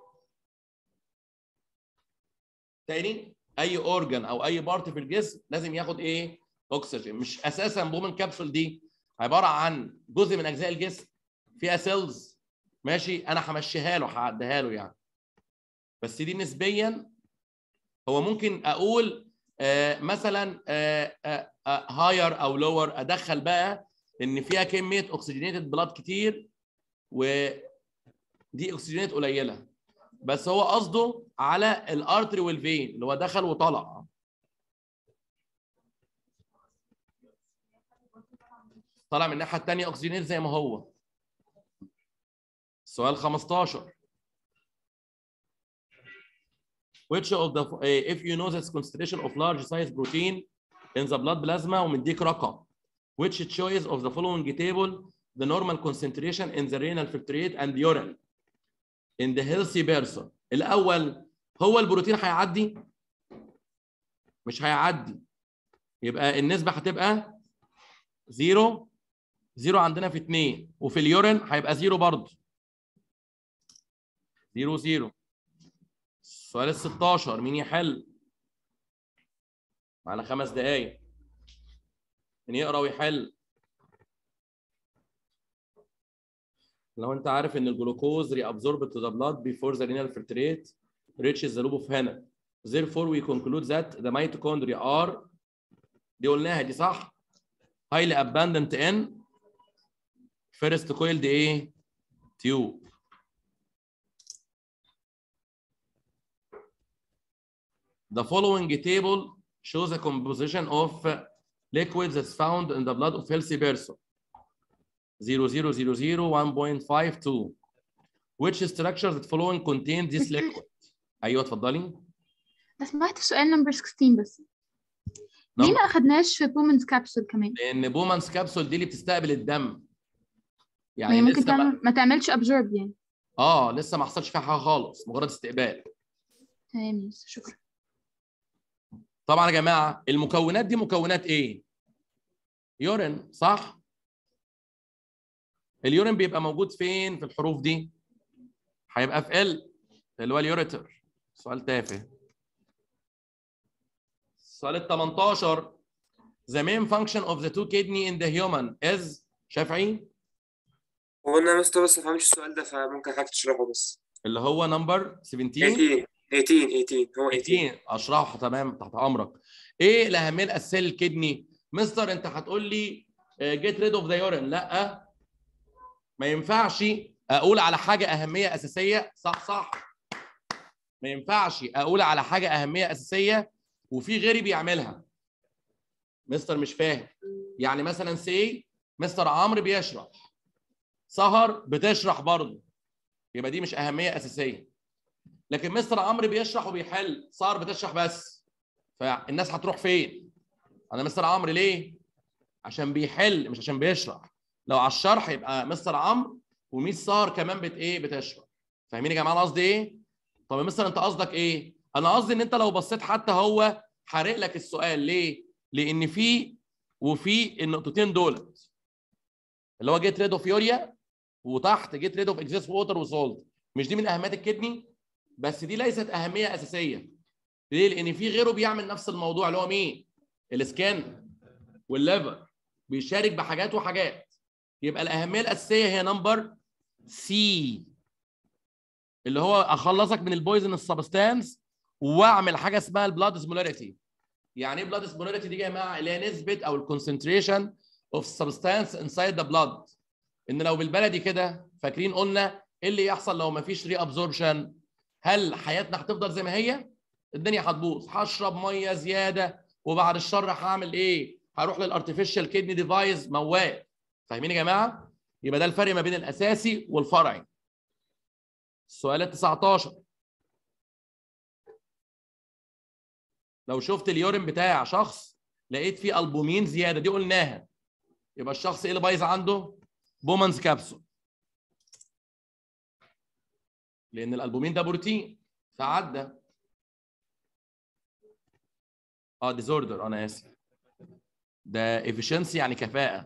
تاني اي اورجان او اي بارت في الجسم لازم ياخد ايه اكسجين مش اساسا بومن كابسول دي عباره عن جزء من اجزاء الجسم فيها سيلز ماشي انا همشيها له هعديها له يعني بس دي نسبيا هو ممكن اقول آه مثلا هاير او لور ادخل بقى ان فيها كميه اوكسجينيتد بلاد كتير ودي اوكسجينات قليله بس هو قصده على الارتري والفين اللي هو دخل وطلع طلع من الناحيه الثانيه اوكسجينيت زي ما هو سؤال 15 which of the uh, if you know this concentration of large size protein in the blood plasma ومديك رقم which choice of the following table the normal concentration in the renal filtrate and urine in the healthy person الاول هو البروتين هيعدي مش هيعدي يبقى النسبه هتبقى زيرو زيرو عندنا في 2 وفي اليورين هيبقى زيرو برضه زيرو زيرو السؤال ال 16 مين يحل؟ معانا خمس دقايق مين يقرا ويحل؟ لو انت عارف ان الجلوكوز reabsorbed to the blood before the renal filtrate reaches the loop of Henle. Therefore we conclude that the mitochondria are دي قلناها دي صح؟ highly abundant in first coiled ايه؟ tube. The following table shows a composition of liquids that's found in the blood of healthy person. 0.000 Which structure that following contain this liquid؟ ايوه اتفضلي. لو سمحت سؤال نمبر 16 بس ليه ما اخدناش بومنز كابسول كمان؟ لان بومانس كابسول دي اللي بتستقبل الدم. يعني ممكن لسه تعمل بقى- ما تعملش ابزورب يعني اه لسه ما حصلش فيها حاجه خالص مجرد استقبال. تمام يس شكرا طبعا يا جماعه المكونات دي مكونات ايه؟ يورين صح؟ اليورين بيبقى موجود فين في الحروف دي؟ هيبقى في ال اللي هو اليوريتر سؤال تافه السؤال ال 18 The main function of the two kidney in the human is شافعي هو انا مستر بس ما فهمش السؤال ده فممكن حضرتك تشرحه بس اللي هو نمبر 17 18 18 18 هو 18 18 اشرحه تمام تحت امرك ايه الاهميه الاساسيه للكدني مستر انت هتقول لي جيت ريد اوف ذا يورين لا ما ينفعش اقول على حاجه اهميه اساسيه صح صح ما ينفعش اقول على حاجه اهميه اساسيه وفي غيري بيعملها مستر مش فاهم يعني مثلا سي مستر عمرو بيشرح سهر بتشرح برضه يبقى دي مش اهميه اساسيه لكن مستر عمرو بيشرح وبيحل سهر بتشرح بس فالناس هتروح فين انا مستر عمرو ليه عشان بيحل مش عشان بيشرح لو على الشرح يبقى مستر عمرو وميس سهر كمان بت ايه بتشرح فاهمين يا جماعه انا قصدي ايه طب يا مستر انت قصدك ايه انا قصدي ان انت لو بصيت حتى هو حارق لك السؤال ليه لان في وفي النقطتين دولت اللي هو جيت ريد اوف يوريا وتحت جيت ريد اوف اكزيس ووتر وسولت مش دي من اهميات الكدني بس دي ليست اهميه اساسيه ليه لان في غيره بيعمل نفس الموضوع اللي هو مين السكان والليفر بيشارك بحاجات وحاجات يبقى الاهميه الاساسيه هي نمبر سي اللي هو اخلصك من البويزن سبستانس واعمل حاجه اسمها البلاد سمولاريتي يعني ايه بلاد سمولاريتي دي يا جماعه اللي هي نسبه او الكونسنتريشن اوف سبستانس انسايد ذا بلاد ان لو بالبلدي كده فاكرين قلنا ايه اللي يحصل لو ما فيش ري ابزوربشن هل حياتنا هتفضل زي ما هي الدنيا هتبوظ هشرب ميه زياده وبعد الشر هعمل ايه هروح للارتفيشال كيدني ديفايس موال فاهمين يا جماعه يبقى ده الفرق ما بين الاساسي والفرعي السؤال ال 19 لو شفت اليورين بتاع شخص لقيت فيه البومين زياده دي قلناها يبقى الشخص ايه اللي بايظ عنده بومانز كابسول لان الالبومين ده بروتين فعدى اه ديزوردر انا اسف ده efficiency يعني كفاءه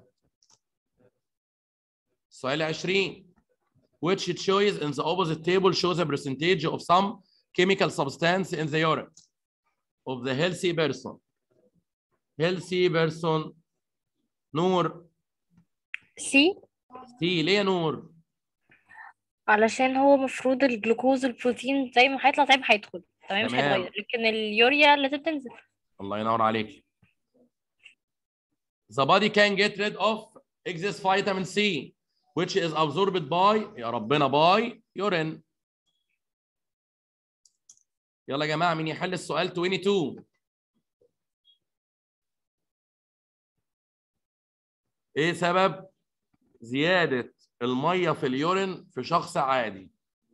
سؤال 20 which choice in the opposite table shows a percentage of some chemical substance in the urine of the healthy person healthy person نور سي سي ليه يا نور علشان هو مفروض الجلوكوز البروتين زي ما هيطلع زي ما هيدخل تمام مش تمام. هيتغير لكن اليوريا لازم تنزل الله ينور عليك the body can get rid of excess vitamin C which is absorbed by يا ربنا by urine يلا يا جماعه مين يحل السؤال 22 ايه سبب زياده الميه في اليورين في شخص عادي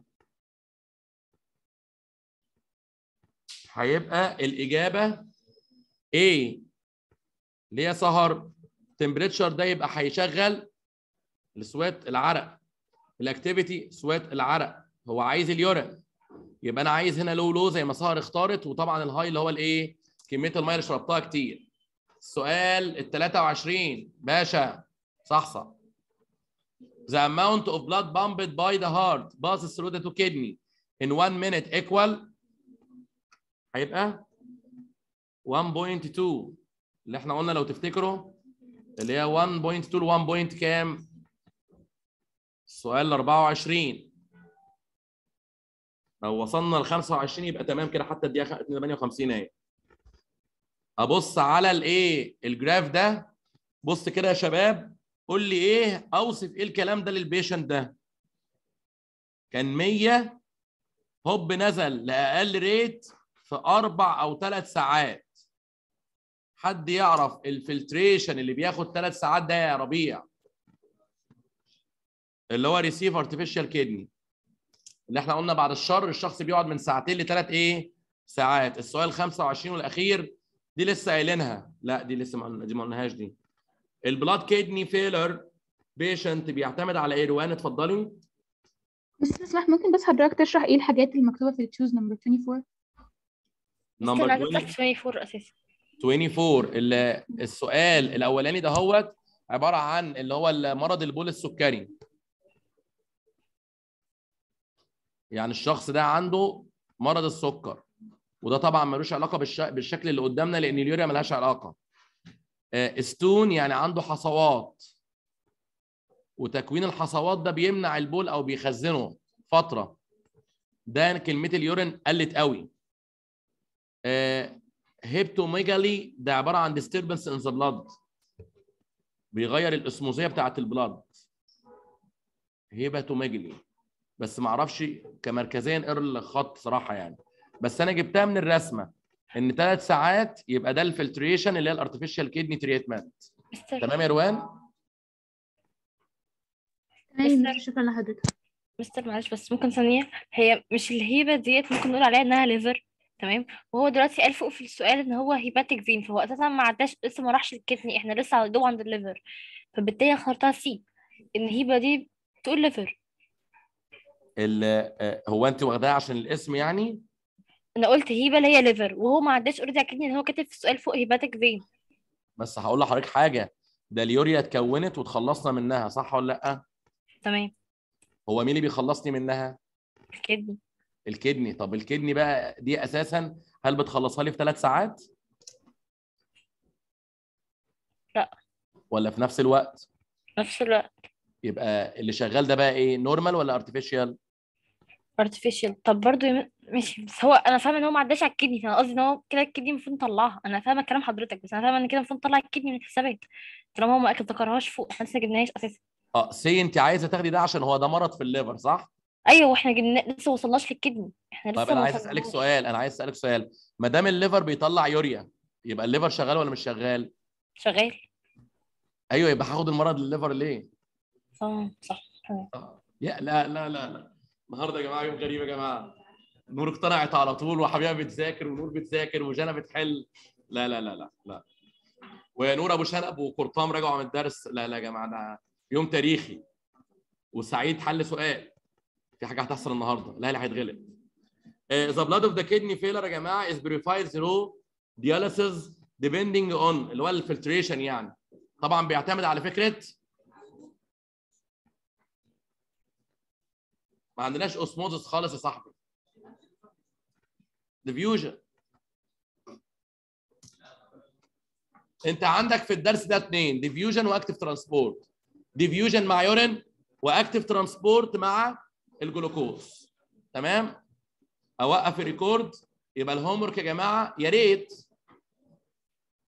هيبقى الاجابه A اللي هي سهر تمبريتشر ده يبقى هيشغل السويت العرق الاكتيفيتي سويت العرق هو عايز اليورين يبقى انا عايز هنا لو لو زي ما سهر اختارت وطبعا الهاي اللي هو الايه كميه الميه اللي شربتها كتير السؤال ال 23 باشا صح صح The amount of blood pumped by the heart passes through the two kidney in one minute equal هيبقى 1.2 اللي احنا قلنا لو تفتكروا اللي هي 1.2 ل 1 بوينت كام؟ السؤال 24 لو وصلنا ل 25 يبقى تمام كده حتى الدقيقه 58 اهي ابص على الايه الجراف ده بص كده يا شباب قول لي ايه اوصف ايه الكلام ده للبيشنت ده كان 100 هوب نزل لاقل ريت في اربع او ثلاث ساعات حد يعرف الفلتريشن اللي بياخد ثلاث ساعات ده يا ربيع اللي هو ريسيف ارتفيشال كدني اللي احنا قلنا بعد الشر الشخص بيقعد من ساعتين لثلاث ايه ساعات السؤال 25 والاخير دي لسه قايلينها لا دي لسه ما قلنا- دي ما قلناهاش دي البلاد كيدني فيلر بيشنت بيعتمد على ايه روان اتفضلي بس لو سمحت ممكن بس حضرتك تشرح ايه الحاجات اللي مكتوبة في تشوز نمبر 24 نمبر نمبر 20 24 اساسا 24 اللي السؤال الاولاني ده هو عباره عن اللي هو مرض البول السكري يعني الشخص ده عنده مرض السكر وده طبعا ملوش علاقه بالش... بالشكل اللي قدامنا لان اليوريا ملهاش علاقه آه، ستون يعني عنده حصوات وتكوين الحصوات ده بيمنع البول او بيخزنه فتره ده كلمه اليورين قلت قوي آه، هيبتوميجالي ده عباره عن disturbance in the blood بيغير الاسموزيه بتاعه البلاد هيباتوميجالي بس ما اعرفش كمركزيا ايه الخط صراحه يعني بس انا جبتها من الرسمه ان ثلاث ساعات يبقى ده الفلتريشن اللي هي الارتفيشال كيدني تريتمنت مستر تمام يا روان تمام مستر. شكرا لحضرتك مستر معلش بس ممكن ثانية هي مش الهيبة ديت ممكن نقول عليها انها ليفر تمام وهو دلوقتي قال فوق في السؤال ان هو هيباتيك فين فهو اساسا ما عداش لسه ما راحش الكدني احنا لسه على جوه عند الليفر فبالتالي أنا اخترتها سي ان هيبة دي تقول ليفر ال- آه، هو انت واخداها عشان الاسم يعني انا قلت هيبة اللي هي ليفر وهو ما عداش اوريدي على الكدني ان هو كاتب في السؤال فوق هيباتيك فين بس هقول لحضرتك حاجه ده اليوريا اتكونت وتخلصنا منها صح ولا لا تمام هو مين اللي بيخلصني منها الكدني الكدني طب الكدني بقى دي اساسا هل بتخلصها لي في ثلاث ساعات لا. ولا في نفس الوقت نفس الوقت يبقى اللي شغال ده بقى ايه نورمال ولا ارتفيشال artificial طب برضو يم- ماشي بس هو انا فاهمه ان هو ما عداش على الكدني فانا قصدي ان هو كده الكدني المفروض نطلعها انا فاهمه كلام حضرتك بس انا فاهمه ان كده المفروض نطلع الكدني من الحسابات طالما هو ما ذكرهاش فوق احنا لسه جبناهاش اساسا اه سي انت عايزه تاخدي ده عشان هو ده مرض في الليفر صح ايوه واحنا جبنا لسه ما وصلناش للكدني احنا لسه طيب انا ما عايز اسالك وصلناش. سؤال انا عايز اسالك سؤال ما دام الليفر بيطلع يوريا يبقى الليفر شغال ولا مش شغال شغال ايوه يبقى هاخد المرض للليفر ليه اه صح تمام. يا لا لا لا لا النهارده يا جماعه يوم غريب يا جماعه نور اقتنعت على طول وحبيبه بتذاكر ونور بتذاكر وجانا بتحل لا لا لا لا لا ونور ابو شنب وقرطام رجعوا من الدرس لا لا يا جماعه ده يوم تاريخي وسعيد حل سؤال في حاجه هتحصل النهارده لا لا هيتغلب ذا بلاد اوف ذا كدني فيلر يا جماعه از بريفايد ثرو dialysis depending on اللي هو الفلتريشن يعني طبعا بيعتمد على فكره ما عندناش اوسموزس خالص يا صاحبي ديفيوجن انت عندك في الدرس ده اثنين ديفيوجن واكتف ترانسبورت ديفيوجن مع يورين واكتف ترانسبورت مع الجلوكوز تمام اوقف الريكورد يبقى الهوم ورك يا جماعه يا ريت